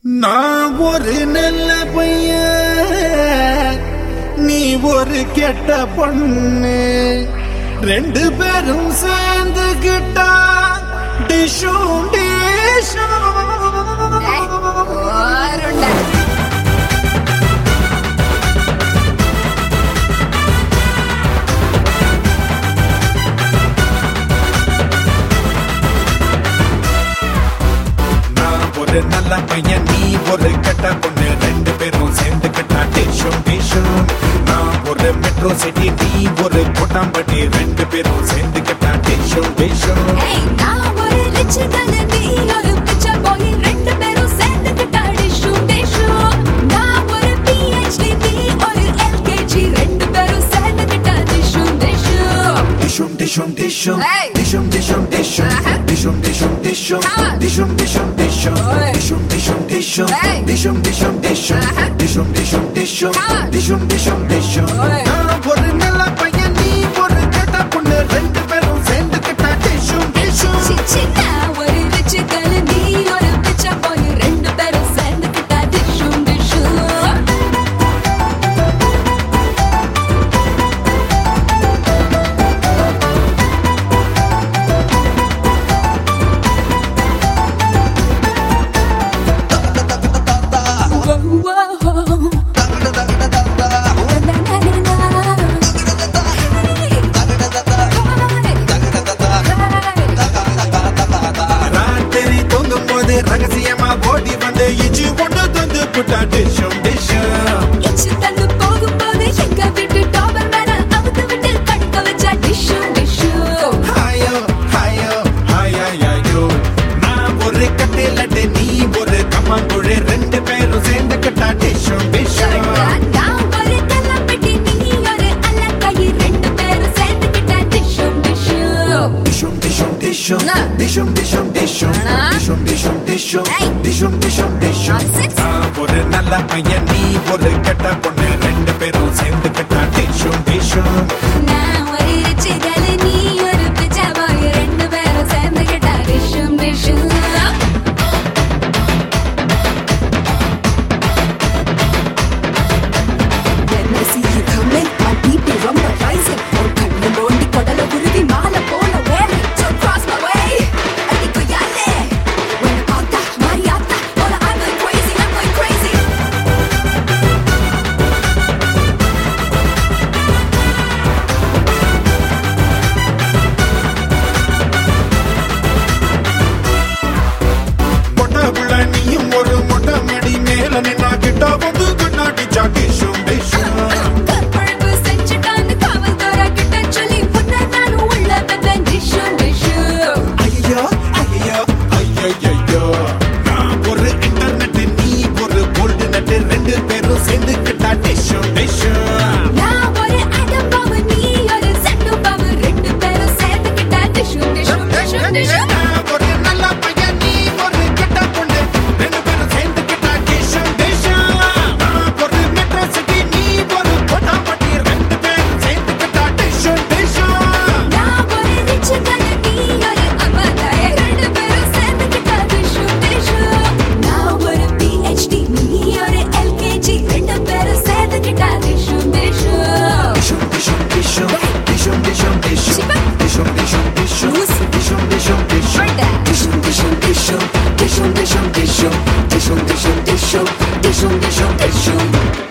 நான் ஒரு நல்ல பையன் நீ ஒரு கெட்ட பொண்ணு ரெண்டு பேரும் சேர்ந்துகிட்டா டிஷும் டிஷும் ஓருண்டை. நான் ஒரு நல்ல பையன் நீ ஒரு கெட்ட பொண்ணு ரெண்டு பேரும் சேர்ந்து கட்டா டிஷும் டிஷும் நான் ஒரு மெட்ரோ சிட்டி நீ ஒரு கொட்டாம்பட்டி ரெண்டு பேரும் சேர்ந்து கட்டா டிஷும் டிஷும் ஏய், நான் ஒரு rich girl, நீ ஒரு picture boy. ரெண்டு பேரும் சேர்ந்துக்கிட்டா டிஷ்ஷும் டிஷ்ஷும். நான் ஒரு PhD, நீ ஒரு LKG. ரெண்டு பேரும் சேர்ந்துக்கிட்டா டிஷ்ஷும் டிஷ்ஷும். Dishum dishum dishum Hey. dishum dishum dishum Uh-huh. dishum dishum dishum Come on. dishum dishum dishum Hey. dishum dishum dishum Hey. dishum dishum dishum Uh-huh. dishum dishum dishum Come on. dishum dishum dishum Hey. நான் ஒரு நல்ல பையன் நீ ஒரு கெட்ட பொண்ணு ரெண்டு பேரும் சேர்ந்து கிட்டா டிஷும் டிஷும் சி, சி, நான் ஒரு rich girl, நீ ஒரு picture boy. ரெண்டு பேரும் சேர்ந்துக்கிட்டா டிஷ்ஷும் டிஷ்ஷும். Whoa, whoa. ராத்திரி தூங்கும் போது ரகசியமா ஓடி வந்து இச்சி ஒன்று தந்து புட்டா டிஷும் டிஷும் இச்சு தந்து போகும்போது எங்க வீட்டு டோபர் மேல அவுத்து விட்டு படுக்க வச்சா டிஷ்ஷு டிஷ்ஷு ஹாயோ ஹாயோ ஹாயாயோ நான் ஒரு கட்டிலட்டு நீ ஒரு கம்மாங்குழி ரெண்டு பேரும் சேர்ந்து கட்டா டிஷும் டிஷும் நான் ஒரு கல்லப்பட்டி நீ ஒரு அல்லக்காயி ரெண்டு பேரும் சேர்ந்துக்கிட்டா டிஷ்ஷு டிஷ்ஷு டிஷும் டிஷும் டிஷும் என்ன? டிஷும் டிஷும் டிஷும் ஆனா? டிஷும் டிஷும் டிஷும் ஏய். டிஷும் டிஷும் டிஷும் Nonsense. நான் ஒரு நல்ல பையன் நீ ஒரு கெட்ட பொண்ணு ரெண்டு பேரும் சேர்ந்து கட்டா டிஷும் டிஷும் நான் ஒரு ரிச் கேர்ள் நீ ஒரு பிச்சை பாய் ரெண்டு பேரும் சேர்ந்துக்கிட்டா டிஷ்ஷு டிஷ்ஷு When I see you coming, my BP rumble rising. ஒரு கண்ணு நோண்டி கொடல உருவி மாலை போல வேலை. Don't cross my way. அடி கொய்யாலே. உன்னை பார்த்தா மாரியாத்தா. போல I'm going crazy, I'm going crazy. மொட்டை புள்ள நீயும் ஒரு மொட்டை மடி மேல நின்னா கிட்ட வந்து கண்ணாடி சாட்டிஷும் டிஷும் கற்பழிப்பு செஞ்சுட்டான்னு காவல்துறை கிட்ட சொல்லி உன்னை நானும் உள்ள வைப்பேன் டிஷ்ஷு டிஷ்ஷு ஐயோ ஐயோ ஐயோ நான் ஒரு இன்டர்நெட் நீ ஒரு கோல்டு நெட் ரெண்டு பேரும் சேர்ந்து கிட்டா டிஷும் டிஷும் நான் ஒரு ஆடம் பாம்பு நீ ஒரு செட்டு பாம்பு ரெண்டு பேரும் சேர்ந்துக்கிட்டா டிஷ்ஷு டிஷ்ஷு டிஷ்ஷு டிஷ்ஷு நான் ஒரு நல்ல பையன் நீ ஒரு கெட்ட பொண்ணு ரெண்டு பேரும் சேர்ந்து கிட்டா டிஷும் டிஷும் நான் ஒரு மெட்ரோ சிட்டி நீ ஒரு கொட்டாம்பட்டி ரெண்டு பேரும் சேர்ந்து கிட்டா டிஷும் டிஷும் நான் ஒரு ரிச் கண்ணு நீ ஒரு அம்மாதாய ரெண்டு பேரும் சேர்ந்துக்கிட்டா டிஷ்ஷு டிஷ்ஷு நான் ஒரு PhD நீ ஒரு LKG ரெண்டு பேரும் சேர்ந்துக்கிட்டா டிஷ்ஷு டிஷ்ஷு Dishum dishum dishum dishum dishum dishum Shiva. dishum dishum dishum Who's- dishum dishum dishum Right there. dishum dishum dishum dishum dishum dishum dishum dishum dishum dishum dishum dishum